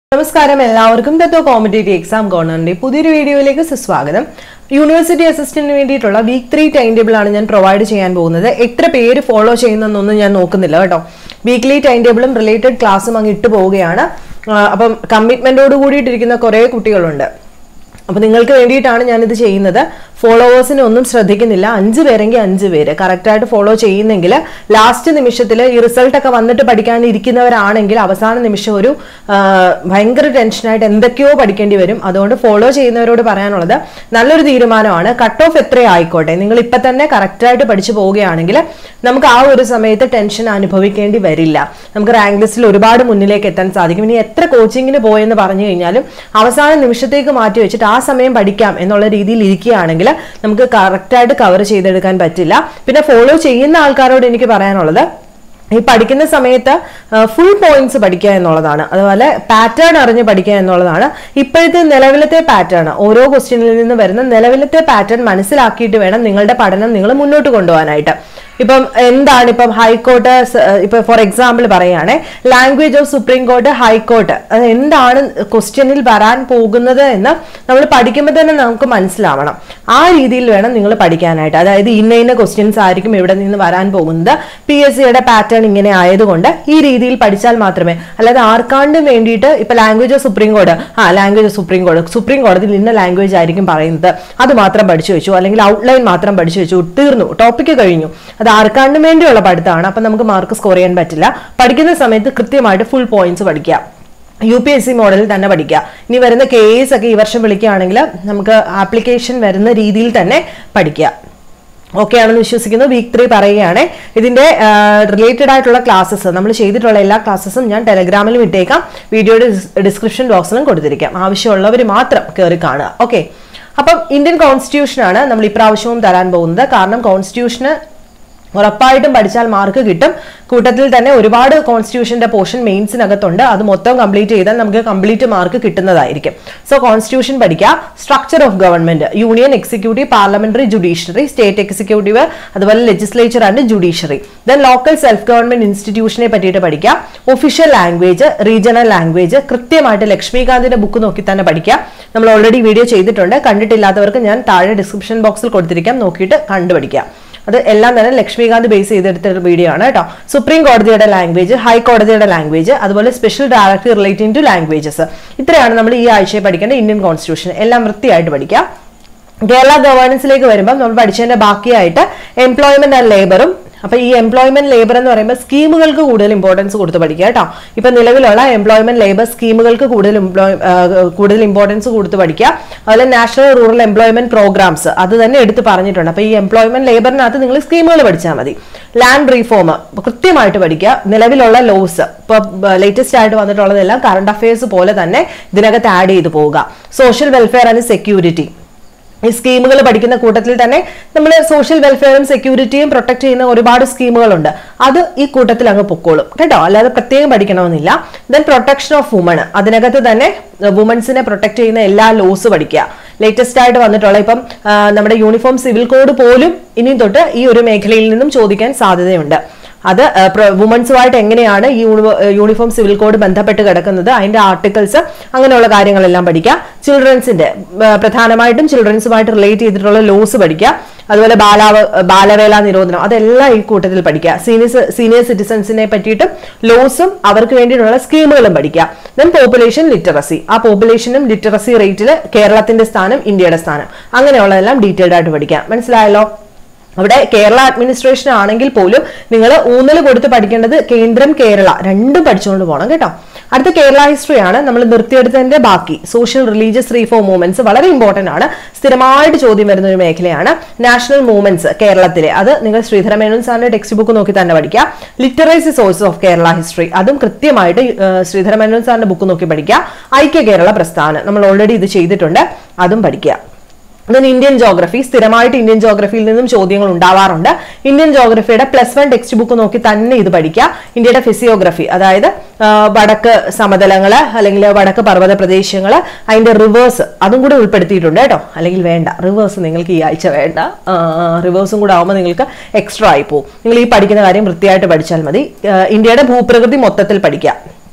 നമസ്കാരം എല്ലാവർക്കും തത്വ competitive exam കോർണറിന്റെ പുതിയൊരു വീഡിയോയിലേക്ക് സുസ്വാഗതം യൂണിവേഴ്സിറ്റി അസിസ്റ്റന്റിന് വേണ്ടിയിട്ടുള്ള വീക്ക് ത്രീ ടൈം ടേബിൾ ആണ് ഞാൻ പ്രൊവൈഡ് ചെയ്യാൻ പോകുന്നത് എത്ര പേര് ഫോളോ ചെയ്യുന്നതെന്നൊന്നും ഞാൻ നോക്കുന്നില്ല കേട്ടോ വീക്ക്ലി ടൈം ടേബിളും റിലേറ്റഡ് ക്ലാസ്സും അങ്ങ് ഇട്ടു പോവുകയാണ് ആ, അപ്പം കമ്മിറ്റ്മെന്റോട് കൂടിയിട്ടിരിക്കുന്ന കുറേ കുട്ടികളുണ്ട് അപ്പൊ നിങ്ങൾക്ക് വേണ്ടിയിട്ടാണ് ഞാനിത് ചെയ്യുന്നത് ഫോളോവേഴ്സിനെ ഒന്നും ശ്രദ്ധിക്കുന്നില്ല അഞ്ച് പേരെങ്കിൽ അഞ്ച് പേര് കറക്റ്റായിട്ട് ഫോളോ ചെയ്യുന്നെങ്കിൽ ലാസ്റ്റ് നിമിഷത്തിൽ ഈ റിസൾട്ട് ഒക്കെ വന്നിട്ട് പഠിക്കാൻ ഇരിക്കുന്നവരാണെങ്കിൽ അവസാന നിമിഷം ഒരു ആ, ഭയങ്കര ടെൻഷനായിട്ട് എന്തൊക്കെയോ പഠിക്കേണ്ടി വരും അതുകൊണ്ട് ഫോളോ ചെയ്യുന്നവരോട് പറയാനുള്ളത് നല്ലൊരു തീരുമാനമാണ് കട്ട് ഓഫ് എത്ര ആയിക്കോട്ടെ നിങ്ങൾ ഇപ്പൊ തന്നെ കറക്റ്റായിട്ട് പഠിച്ചു പോവുകയാണെങ്കിൽ നമുക്ക് ആ ഒരു സമയത്ത് ടെൻഷൻ അനുഭവിക്കേണ്ടി വരില്ല നമുക്ക് റാങ്ക് ലിസ്റ്റിൽ ഒരുപാട് മുന്നിലേക്ക് എത്താൻ സാധിക്കും ഇനി എത്ര കോച്ചിങ്ങിന് പോയെന്ന് പറഞ്ഞു കഴിഞ്ഞാലും അവസാന നിമിഷത്തേക്ക് മാറ്റി വെച്ചിട്ട് ആ സമയം പഠിക്കാം എന്നുള്ള രീതിയിൽ ഇരിക്കുകയാണെങ്കിൽ നമുക്ക് കറക്റ്റായിട്ട് കവർ ചെയ്തെടുക്കാൻ പറ്റില്ല പിന്നെ ഫോളോ ചെയ്യുന്ന ആൾക്കാരോട് എനിക്ക് പറയാനുള്ളത് ഈ പഠിക്കുന്ന സമയത്ത് ഫുൾ പോയിന്റ്സ് പഠിക്കുക എന്നുള്ളതാണ് അതുപോലെ പാറ്റേൺ അറിഞ്ഞ് പഠിക്കുക എന്നുള്ളതാണ് ഇപ്പോഴത്തെ നിലവിലത്തെ പാറ്റേൺ ഓരോ ക്വസ്റ്റ്യനിൽ നിന്ന് വരുന്ന നിലവിലത്തെ പാറ്റേൺ മനസ്സിലാക്കിയിട്ട് വേണം നിങ്ങളുടെ പഠനം നിങ്ങൾ മുന്നോട്ട് കൊണ്ടുപോകാനായിട്ട് ഇപ്പം എന്താണ് ഇപ്പം ഹൈക്കോർട്ട് സ- ഇപ്പൊ ഫോർ എക്സാമ്പിൾ പറയുകയാണെ language of supreme court high court അത് എന്താണ് ക്വസ്റ്റ്യനിൽ വരാൻ പോകുന്നത് എന്ന് നമ്മൾ പഠിക്കുമ്പോൾ തന്നെ നമുക്ക് മനസ്സിലാവണം ആ രീതിയിൽ വേണം നിങ്ങൾ പഠിക്കാനായിട്ട് അതായത് ഇന്ന ഇന്ന ക്വസ്റ്റ്യൻസ് ആയിരിക്കും ഇവിടെ നിന്ന് വരാൻ പോകുന്നത് പി എസ് സിയുടെ പാറ്റേൺ ഇങ്ങനെ ആയതുകൊണ്ട് ഈ രീതിയിൽ പഠിച്ചാൽ മാത്രമേ അല്ലാതെ ആർക്കാണ്ടും വേണ്ടിയിട്ട് ഇപ്പൊ ലാംഗ്വേജ് ഓഫ് സുപ്രീം കോടതി ആ ലാംഗ്വേജ് ഓഫ് സുപ്രീം കോടതി സുപ്രീം കോടതിയിൽ ഇന്ന ലാംഗ്വേജ് ആയിരിക്കും പറയുന്നത് അത് മാത്രം പഠിച്ചു വെച്ചു അല്ലെങ്കിൽ ഔട്ട്ലൈൻ മാത്രം പഠിച്ചു വെച്ചു തീർന്നു ടോപ്പിക്ക് കഴിഞ്ഞു അത് ആർക്കാണ്ടും വേണ്ടിയുള്ള പഠിത്തമാണ് അപ്പൊ നമുക്ക് മാർക്ക് സ്കോർ ചെയ്യാൻ പറ്റില്ല പഠിക്കുന്ന സമയത്ത് കൃത്യമായിട്ട് ഫുൾ പോയിന്റ്സ് പഠിക്കുക യു പി എസ് സി മോഡലിൽ തന്നെ പഠിക്കുക ഇനി വരുന്ന കേസ് ഒക്കെ ഈ വർഷം വിളിക്കുകയാണെങ്കിൽ നമുക്ക് ആപ്ലിക്കേഷൻ വരുന്ന രീതിയിൽ തന്നെ പഠിക്കുക ഓക്കെ ആണെന്ന് വിശ്വസിക്കുന്നു വീക്ക് ത്രീ പറയുകയാണ് ഇതിന്റെ റിലേറ്റഡ് ആയിട്ടുള്ള ക്ലാസ്സസ് നമ്മൾ ചെയ്തിട്ടുള്ള എല്ലാ ക്ലാസ്സസും ഞാൻ ടെലഗ്രാമിലും ഇട്ടേക്കാം വീഡിയോയുടെ ഡിസ്ക്രിപ്ഷൻ ബോക്സിലും കൊടുത്തിരിക്കാം ആവശ്യമുള്ളവർ മാത്രം കയറി കാണുക ഓക്കെ അപ്പം ഇന്ത്യൻ കോൺസ്റ്റിറ്റ്യൂഷൻ ആണ് നമ്മൾ ഇപ്രാവശ്യവും തരാൻ പോകുന്നത് കാരണം കോൺസ്റ്റിറ്റ്യൂഷന് ഉറപ്പായിട്ടും പഠിച്ചാൽ മാർക്ക് കിട്ടും കൂട്ടത്തിൽ തന്നെ ഒരുപാട് കോൺസ്റ്റിറ്റ്യൂഷന്റെ പോർഷൻ മെയിൻസിനകത്തുണ്ട് അത് മൊത്തം കംപ്ലീറ്റ് ചെയ്താൽ നമുക്ക് കംപ്ലീറ്റ് മാർക്ക് കിട്ടുന്നതായിരിക്കും സോ കോൺസ്റ്റിറ്റ്യൂഷൻ പഠിക്കുക structure of government union executive parliamentary judiciary state executive അതുപോലെ legislature and judiciary then local self government ഇൻസ്റ്റിറ്റ്യൂഷനെ പറ്റിയിട്ട് പഠിക്കുക ഒഫീഷ്യൽ ലാംഗ്വേജ് റീജിയണൽ ലാംഗ്വേജ് കൃത്യമായിട്ട് ലക്ഷ്മികാന്തിന്റെ ബുക്ക് നോക്കി തന്നെ പഠിക്കുക നമ്മൾ ഓൾറെഡി വീഡിയോ ചെയ്തിട്ടുണ്ട് കണ്ടിട്ടില്ലാത്തവർക്ക് ഞാൻ താഴെ ഡിസ്ക്രിപ്ഷൻ ബോക്സിൽ കൊടുത്തിരിക്കാം നോക്കിയിട്ട് കണ്ടുപഠിക്കുക അത് എല്ലാം തന്നെ ലക്ഷ്മികാന്ത് ബേസ് ചെയ്തെടുത്ത ഒരു വീഡിയോ ആണ് കേട്ടോ സുപ്രീം കോടതിയുടെ ലാംഗ്വേജ് ഹൈക്കോടതിയുടെ ലാംഗ്വേജ് അതുപോലെ special directory relating to languages ഇത്രയാണ് നമ്മൾ ഈ ആഴ്ചയിൽ പഠിക്കേണ്ട ഇന്ത്യൻ കോൺസ്റ്റിറ്റ്യൂഷൻ എല്ലാം വൃത്തിയായിട്ട് പഠിക്കാം കേരള ഗവേണൻസിലേക്ക് വരുമ്പോൾ നമ്മൾ പഠിച്ചതിന്റെ ബാക്കിയായിട്ട് എംപ്ലോയ്മെന്റ് ആൻഡ് ലേബറും അപ്പൊ ഈ എംപ്ലോയ്മെന്റ് ലേബർ എന്ന് പറയുമ്പോൾ സ്കീമുകൾക്ക് കൂടുതൽ ഇമ്പോർട്ടൻസ് കൊടുത്ത് പഠിക്കുക കേട്ടോ ഇപ്പൊ നിലവിലുള്ള എംപ്ലോയ്മെന്റ് ലേബർ സ്കീമുകൾക്ക് കൂടുതൽ employ- ആ, കൂടുതൽ ഇമ്പോർട്ടൻസ് കൊടുത്ത് പഠിക്കുക അതുപോലെ നാഷണൽ റൂറൽ എംപ്ലോയ്മെന്റ് പ്രോഗ്രാംസ് അത് തന്നെ എടുത്ത് പറഞ്ഞിട്ടുണ്ട് അപ്പൊ ഈ എംപ്ലോയ്മെന്റ് ലേബറിനകത്ത് നിങ്ങൾ സ്കീമുകൾ പഠിച്ചാൽ മതി ലാൻഡ് റീഫോം കൃത്യമായിട്ട് പഠിക്കുക നിലവിലുള്ള ലോസ് ഇപ്പൊ ലേറ്റസ്റ്റ് ആയിട്ട് വന്നിട്ടുള്ളതെല്ലാം കറണ്ട് അഫയേഴ്സ് പോലെ തന്നെ ഇതിനകത്ത് ആഡ് ചെയ്ത് പോവുക സോഷ്യൽ വെൽഫെയർ ആൻഡ് സെക്യൂരിറ്റി ഈ സ്കീമുകൾ പഠിക്കുന്ന കൂട്ടത്തിൽ തന്നെ നമ്മൾ സോഷ്യൽ വെൽഫെയറും സെക്യൂരിറ്റിയും പ്രൊട്ടക്ട് ചെയ്യുന്ന ഒരുപാട് സ്കീമുകളുണ്ട് അത് ഈ കൂട്ടത്തിൽ അങ്ങ് പൊക്കോളും കേട്ടോ അല്ലാതെ പ്രത്യേകം പഠിക്കണമെന്നില്ല ദെൻ പ്രൊട്ടക്ഷൻ ഓഫ് വുമൺ അതിനകത്ത് തന്നെ വുമൻസിനെ പ്രൊട്ടക്ട് ചെയ്യുന്ന എല്ലാ ലോസ് പഠിക്കുക ലേറ്റസ്റ്റ് ആയിട്ട് വന്നിട്ടുള്ള ഇപ്പം ആ, നമ്മുടെ യൂണിഫോം സിവിൽ കോഡ് പോലും ഇനി തൊട്ട് ഈ ഒരു മേഖലയിൽ നിന്നും ചോദിക്കാൻ സാധ്യതയുണ്ട് അത് വുമൻസുമായിട്ട് എങ്ങനെയാണ് ഈ യൂണിവ- യൂണിഫോം സിവിൽ കോഡ് ബന്ധപ്പെട്ട് കിടക്കുന്നത് അതിന്റെ ആർട്ടിക്കിൾസ് അങ്ങനെയുള്ള കാര്യങ്ങളെല്ലാം പഠിക്കുക ചിൽഡ്രൻസിന്റെ പ്രധാനമായിട്ടും ചിൽഡ്രൻസുമായിട്ട് റിലേറ്റ് ചെയ്തിട്ടുള്ള ലോസ് പഠിക്കുക അതുപോലെ ബാലാവ ബാലവേല നിരോധനം അതെല്ലാം ഈ കൂട്ടത്തിൽ പഠിക്കുക സീനിയർ സീനിയർ സിറ്റിസൺസിനെ പറ്റിയിട്ടും ലോസും അവർക്ക് വേണ്ടിയിട്ടുള്ള സ്കീമുകളും പഠിക്കുക ദെൻ പോപ്പുലേഷൻ ലിറ്ററസി ആ പോപ്പുലേഷനും ലിറ്ററസി റേറ്റിൽ കേരളത്തിന്റെ സ്ഥാനം ഇന്ത്യയുടെ സ്ഥാനം അങ്ങനെയുള്ളതെല്ലാം ഡീറ്റെയിൽഡ് ആയിട്ട് പഠിക്കാം മനസ്സിലായല്ലോ അവിടെ കേരള അഡ്മിനിസ്ട്രേഷൻ ആണെങ്കിൽ പോലും നിങ്ങൾ ഊന്നൽ കൊടുത്ത് പഠിക്കേണ്ടത് കേന്ദ്രം കേരള രണ്ടും പഠിച്ചുകൊണ്ട് പോകണം കേട്ടോ അടുത്ത കേരള ഹിസ്റ്ററി ആണ് നമ്മൾ നിർത്തിയെടുത്തതിന്റെ ബാക്കി സോഷ്യൽ റിലീജിയസ് റീഫോം മൂവ്മെന്റ്സ് വളരെ ഇമ്പോർട്ടന്റ് ആണ് സ്ഥിരമായിട്ട് ചോദ്യം വരുന്ന ഒരു മേഖലയാണ് നാഷണൽ മൂവ്മെന്റ്സ് കേരളത്തിലെ അത് നിങ്ങൾ ശ്രീധരമേനോൻ സാറിന്റെ ടെക്സ്റ്റ് ബുക്ക് നോക്കി തന്നെ പഠിക്കുക literacy source of Kerala history അതും കൃത്യമായിട്ട് ഏഹ്, ശ്രീധരമേനോൻ സാറിന്റെ ബുക്ക് നോക്കി പഠിക്കുക ഐക്യ കേരള പ്രസ്ഥാനം നമ്മൾ ഓൾറെഡി ഇത് ചെയ്തിട്ടുണ്ട് അതും പഠിക്കുക ദെൻ ഇന്ത്യൻ ജോഗ്രഫി സ്ഥിരമായിട്ട് ഇന്ത്യൻ ജോഗ്രഫിയിൽ നിന്നും ചോദ്യങ്ങൾ ഉണ്ടാവാറുണ്ട് ഇന്ത്യൻ ജോഗ്രഫിയുടെ പ്ലസ് വൺ ടെക്സ്റ്റ് ബുക്ക് നോക്കി തന്നെ ഇത് പഠിക്കുക ഇന്ത്യയുടെ ഫിസിയോഗ്രഫി അതായത് ആ, വടക്ക് സമതലങ്ങള് അല്ലെങ്കിൽ വടക്ക് പർവ്വത പ്രദേശങ്ങള് അതിന്റെ റിവേഴ്സ് അതും കൂടെ ഉൾപ്പെടുത്തിയിട്ടുണ്ട് കേട്ടോ അല്ലെങ്കിൽ വേണ്ട റിവേഴ്സ് നിങ്ങൾക്ക് ഈ ആഴ്ച വേണ്ട റിവേഴ്സും കൂടെ ആവുമ്പോൾ നിങ്ങൾക്ക് എക്സ്ട്രാ ആയി പോകും നിങ്ങൾ ഈ പഠിക്കുന്ന കാര്യം വൃത്തിയായിട്ട് പഠിച്ചാൽ മതി ആ, ഇന്ത്യയുടെ ഭൂപ്രകൃതി മൊത്തത്തിൽ പഠിക്കുക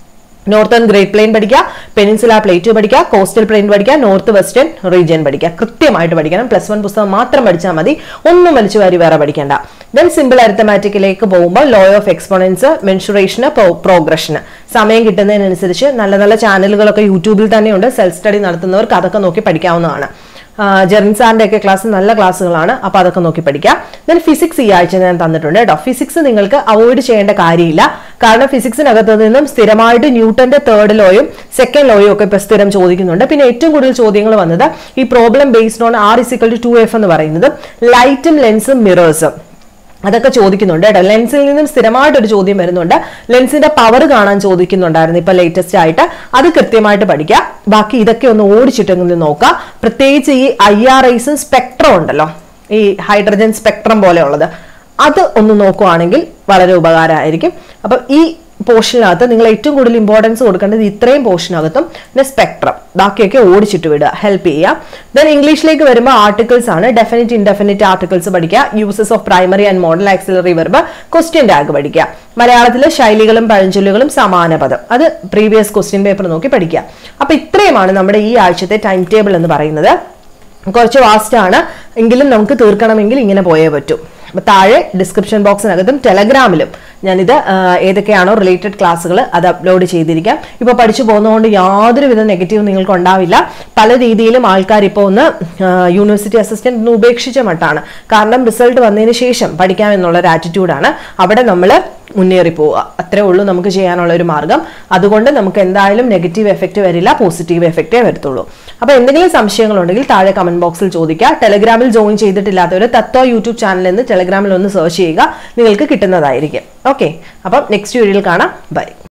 നോർത്തേൺ ഗ്രേറ്റ് പ്ലെയിൻ പഠിക്കുക പെനിൻസുല പ്ലേറ്റ് പഠിക്കുക കോസ്റ്റൽ പ്ലെയിൻ പഠിക്കുക നോർത്ത് വെസ്റ്റേൺ റീജിയൻ പഠിക്കുക കൃത്യമായിട്ട് പഠിക്കണം പ്ലസ് വൺ പുസ്തകം മാത്രം പഠിച്ചാൽ മതി ഒന്നും വലിച്ചു വാരി വേറെ പഠിക്കേണ്ട ദെൻ സിമ്പിൾ അരിത്തമാറ്റിക്കിലേക്ക് പോകുമ്പോൾ law of exponents mensuration progression സമയം കിട്ടുന്നതിനനുസരിച്ച് നല്ല നല്ല ചാനലുകളൊക്കെ യൂട്യൂബിൽ തന്നെയുണ്ട് സെൽഫ് സ്റ്റഡി നടത്തുന്നവർക്ക് അതൊക്കെ നോക്കി പഠിക്കാവുന്നതാണ് ജെറിൻ സാറിന്റെ ഒക്കെ ക്ലാസ് നല്ല ക്ലാസ്സുകളാണ് അപ്പൊ അതൊക്കെ നോക്കി പഠിക്കാം ദെൻ ഫിസിക്സ് ഈ ആഴ്ച ഞാൻ തന്നിട്ടുണ്ട് കേട്ടോ ഫിസിക്സ് നിങ്ങൾക്ക് അവോയ്ഡ് ചെയ്യേണ്ട കാര്യമില്ല കാരണം ഫിസിക്സിനകത്ത് നിന്നും സ്ഥിരമായിട്ട് ന്യൂട്ടന്റെ തേർഡ് ലോയും സെക്കൻഡ് ലോയും ഒക്കെ ഇപ്പൊ സ്ഥിരം ചോദിക്കുന്നുണ്ട് പിന്നെ ഏറ്റവും കൂടുതൽ ചോദ്യങ്ങൾ വന്നത് ഈ പ്രോബ്ലം ബേസ്ഡ് ഓൺ ആർ ഇസിക്കൽ ടു ടു എഫ് എന്ന് പറയുന്നത് ലൈറ്റും ലെൻസും മിറേഴ്സും അതൊക്കെ ചോദിക്കുന്നുണ്ട് കേട്ടോ ലെൻസിൽ നിന്നും സ്ഥിരമായിട്ടൊരു ചോദ്യം വരുന്നുണ്ട് ലെൻസിന്റെ പവർ കാണാൻ ചോദിക്കുന്നുണ്ടായിരുന്നു ഇപ്പൊ ലേറ്റസ്റ്റ് ആയിട്ട് അത് കൃത്യമായിട്ട് പഠിക്കുക ബാക്കി ഇതൊക്കെ ഒന്ന് ഓടിച്ചിട്ടെങ്കിലും നോക്കാം പ്രത്യേകിച്ച് ഈ ഐ ആർ ഐസും സ്പെക്ട്രം ഉണ്ടല്ലോ ഈ ഹൈഡ്രജൻ സ്പെക്ട്രം പോലെയുള്ളത് അത് ഒന്ന് നോക്കുവാണെങ്കിൽ വളരെ ഉപകാരമായിരിക്കും അപ്പം ഈ പോർഷനകത്ത് നിങ്ങൾ ഏറ്റവും കൂടുതൽ ഇമ്പോർട്ടൻസ് കൊടുക്കേണ്ടത് ഇത്രയും പോർഷനകത്തും പിന്നെ സ്പെക്ട്രം ബാക്കിയൊക്കെ ഓടിച്ചിട്ട് വിടുക ഹെൽപ്പ് ചെയ്യുക ദെൻ ഇംഗ്ലീഷിലേക്ക് വരുമ്പോൾ ആർട്ടിക്കിൾസ് ആണ് ഡെഫിനിറ്റ് ഇൻഡെഫിനിറ്റ് ആർട്ടിക്കിൾസ് പഠിക്കുക uses of primary and modal auxiliary verb question tag പഠിക്കുക മലയാളത്തിലെ ശൈലികളും പഴഞ്ചൊല്ലുകളും സമാന പദം അത് പ്രീവിയസ് ക്വസ്റ്റ്യൻ പേപ്പർ നോക്കി പഠിക്കുക അപ്പൊ ഇത്രയുമാണ് നമ്മുടെ ഈ ആഴ്ചത്തെ ടൈം ടേബിൾ എന്ന് പറയുന്നത് കുറച്ച് വാസ്റ്റ് ആണ് എങ്കിലും നമുക്ക് തീർക്കണമെങ്കിൽ ഇങ്ങനെ പോയേ പറ്റൂ അപ്പൊ താഴെ ഡിസ്ക്രിപ്ഷൻ ബോക്സിനകത്തും ടെലഗ്രാമിലും ഞാനിത് ആ, ഏതൊക്കെയാണോ റിലേറ്റഡ് ക്ലാസ്സുകൾ അത് അപ്ലോഡ് ചെയ്തിരിക്കാം ഇപ്പോൾ പഠിച്ചു പോകുന്നതുകൊണ്ട് യാതൊരുവിധ നെഗറ്റീവ് നിങ്ങൾക്ക് ഉണ്ടാവില്ല പല രീതിയിലും ആൾക്കാർ ഇപ്പോൾ ഒന്ന് യൂണിവേഴ്സിറ്റി അസിസ്റ്റന്റ് ഒന്ന് ഉപേക്ഷിച്ച മട്ടാണ് കാരണം റിസൾട്ട് വന്നതിന് ശേഷം പഠിക്കാം എന്നുള്ള ഒരു ആറ്റിറ്റ്യൂഡാണ് അവിടെ നമ്മൾ മുന്നേറി പോവുക അത്രേ ഉള്ളൂ നമുക്ക് ചെയ്യാനുള്ള ഒരു മാർഗം അതുകൊണ്ട് നമുക്ക് എന്തായാലും നെഗറ്റീവ് എഫക്റ്റ് വരില്ല പോസിറ്റീവ് എഫക്റ്റേ വരത്തുള്ളൂ അപ്പൊ എന്തെങ്കിലും സംശയങ്ങളുണ്ടെങ്കിൽ താഴെ കമന്റ് ബോക്സിൽ ചോദിക്കുക ടെലഗ്രാമിൽ ജോയിൻ ചെയ്തിട്ടില്ലാത്തവർ തത്വ യൂട്യൂബ് ചാനൽ എന്ന് ടെലഗ്രാമിൽ ഒന്ന് സെർച്ച് ചെയ്യുക നിങ്ങൾക്ക് കിട്ടുന്നതായിരിക്കും ഓക്കെ അപ്പം നെക്സ്റ്റ് വീഡിയോയിൽ കാണാം ബൈ